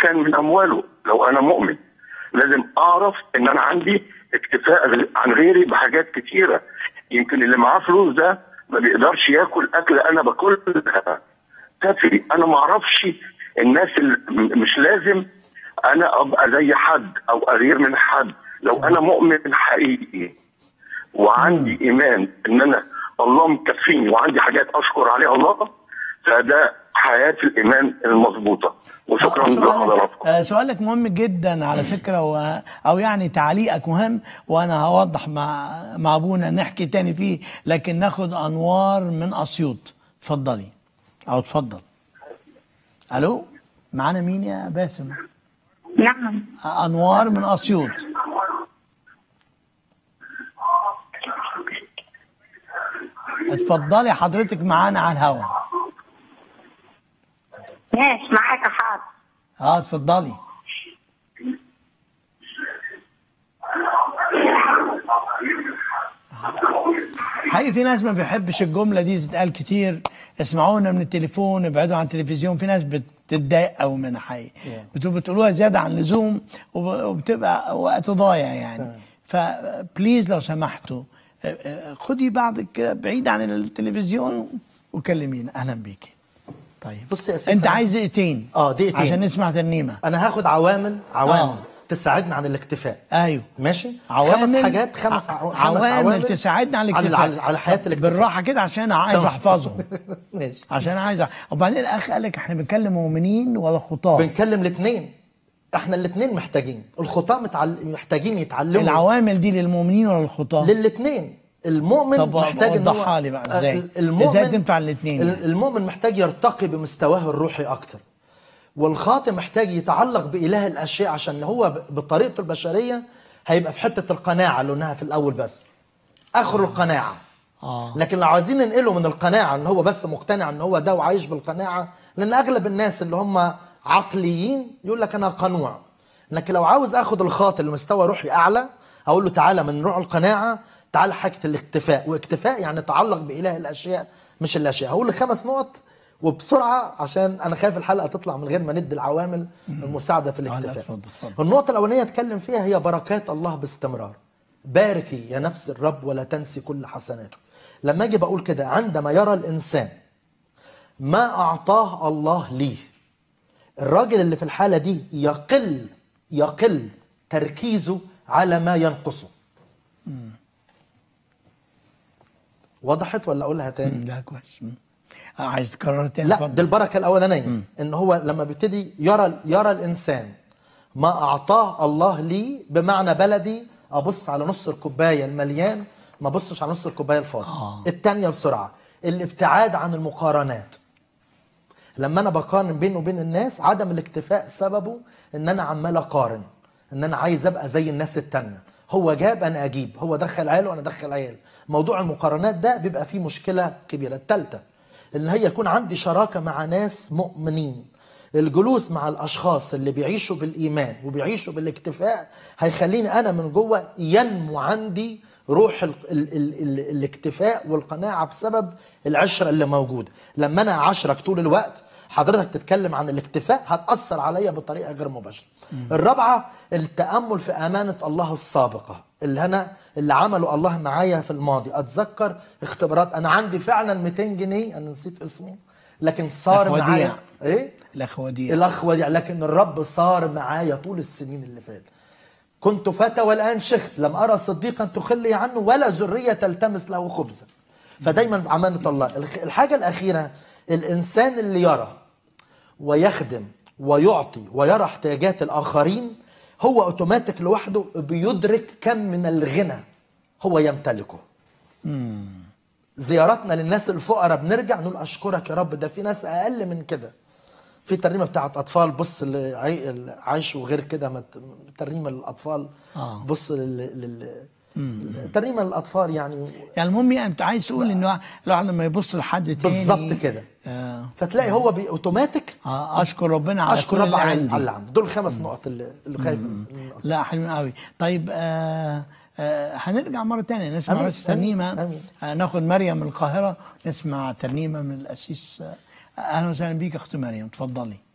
كان من امواله لو انا مؤمن لازم اعرف ان انا عندي اكتفاء غ- عن غيري بحاجات كتيره يمكن اللي معاه فلوس ده ما بيقدرش ياكل اكل انا باكلها كافي انا ما اعرفش الناس اللي م- مش لازم انا ابقى زي حد او اغير من حد لو انا مؤمن حقيقي وعندي ايمان ان انا الله مكفيني وعندي حاجات اشكر عليها الله فده حياه الايمان المظبوطه وشكرا سؤالك, لحضراتكم آه، سؤالك مهم جدا على فكره و... او يعني تعليقك مهم وانا هوضح مع مع ابونا نحكي تاني فيه لكن ناخد انوار من اسيوط اتفضلي او اتفضل الو معانا مين يا باسم نعم آه، انوار من اسيوط اتفضلي حضرتك معانا على الهوا ماشي معاك حاضر اه اتفضلي حقيقي في ناس ما بيحبش الجمله دي تتقال كتير اسمعونا من التليفون ابعدوا عن التلفزيون في ناس بتتضايق قوي منها حقيقي بتبقوا بتقولوها زياده عن اللزوم وب- وبتبقى وقت ضايع يعني فبليز لو سمحتوا آه، آه، خدي بعضك كده بعيد عن التلفزيون وكلمينا اهلا بيكي طيب بص يا أسيس انت أنا- عايز دقيقتين اه دقيقتين عشان نسمع ترنيمه انا هاخد عوامل عوامل آه. تساعدنا عن الاكتفاء ايوه ماشي عوامل خمس حاجات خمس ع- عو- خمس عوامل تساعدنا على الاكتفاء على, على حياه الاكتفاء بالراحه كده عشان عايز تمام. احفظهم ماشي عشان عايز أ- وبعدين الاخ قال لك احنا بنتكلم مؤمنين ولا خطاه بنكلم الاثنين احنا الاثنين محتاجين الخطاة متعل... محتاجين يتعلموا العوامل دي للمؤمنين ولا الخطاه للاثنين المؤمن طب محتاج ان هو وضحها لي بقى ازاي ال- المؤمن ازاي تنفع الاثنين ال- يعني؟ المؤمن محتاج يرتقي بمستواه الروحي اكتر والخاطئ محتاج يتعلق بإله الأشياء عشان هو ب- بطريقته البشرية هيبقى في حتة القناعة اللي قلناها في الأول بس آخر القناعة اه لكن لو عايزين ننقله من القناعة ان هو بس مقتنع ان هو ده وعايش بالقناعة لان اغلب الناس اللي هم عقليين يقول لك انا قنوع لكن لو عاوز اخد الخاطئ لمستوى روحي اعلى اقول له تعالى من نوع القناعة تعالى حاجة الاكتفاء واكتفاء يعني تعلق بإله الأشياء مش الأشياء هقول لك خمس نقط وبسرعة عشان أنا خايف الحلقة تطلع من غير ما ندي العوامل المساعدة في لا، الاكتفاء اتفضل، اتفضل. النقطة الأولانية أتكلم فيها هي بركات الله باستمرار باركي يا نفس الرب ولا تنسي كل حسناته لما أجي بقول كده عندما يرى الإنسان ما أعطاه الله ليه الراجل اللي في الحالة دي يقل يقل تركيزه على ما ينقصه وضحت ولا أقولها تاني؟ مم، لا كويس مم. آه، عايز تكرر تاني لا اتفضل. دي البركه الاولانيه ان هو لما بيبتدي يرى يرى الانسان ما اعطاه الله لي بمعنى بلدي ابص على نص الكوبايه المليان ما ابصش على نص الكوبايه الفاضي آه. الثانيه بسرعه الابتعاد عن المقارنات لما انا بقارن بينه وبين الناس عدم الاكتفاء سببه ان انا عمال اقارن ان انا عايز ابقى زي الناس التانية هو جاب انا اجيب هو دخل عيال وانا ادخل عيال موضوع المقارنات ده بيبقى فيه مشكله كبيره الثالثه ان هي يكون عندي شراكه مع ناس مؤمنين الجلوس مع الاشخاص اللي بيعيشوا بالايمان وبيعيشوا بالاكتفاء هيخليني انا من جوه ينمو عندي روح ال ال ال ال الاكتفاء والقناعه بسبب العشره اللي موجوده لما انا عشرك طول الوقت حضرتك تتكلم عن الاكتفاء هتاثر عليا بطريقه غير مباشره الرابعه التامل في امانه الله السابقه اللي انا اللي عمله الله معايا في الماضي اتذكر اختبارات انا عندي فعلا 200 جنيه انا نسيت اسمه لكن صار الأخ وديع. معايا ايه الاخ وديع الاخ وديع لكن الرب صار معايا طول السنين اللي فاتت كنت فتى والان شخت لم ارى صديقا تخلي عنه ولا ذريه تلتمس له خبزا فدايما في امانه الله الخ- الحاجه الاخيره الانسان اللي يرى ويخدم ويعطي ويرى احتياجات الاخرين هو اوتوماتيك لوحده بيدرك كم من الغنى هو يمتلكه زياراتنا للناس الفقراء بنرجع نقول اشكرك يا رب ده في ناس اقل من كده في ترنيمه بتاعت اطفال بص اللي عاي- اللي عايشوا غير كده ما ت- ترنيمه للاطفال آه. بص لل, لل... ترنيمه للاطفال يعني يعني المهم يعني انت عايز تقول انه الواحد لما يبص لحد تاني بالظبط كده آه. فتلاقي هو بي- اوتوماتيك آه، اشكر ربنا على اشكر كل رب اللي على عندي على اللي عنده دول الخمس نقط اللي, اللي خايف منهم. لا حلوين قوي طيب آه آه هنرجع مرة تانية نسمع أمين، بس ترنيمة أمين، أمين. آه ناخد مريم من القاهرة نسمع ترنيمة من الأسيس آه أهلا وسهلا بيك أخت مريم اتفضلي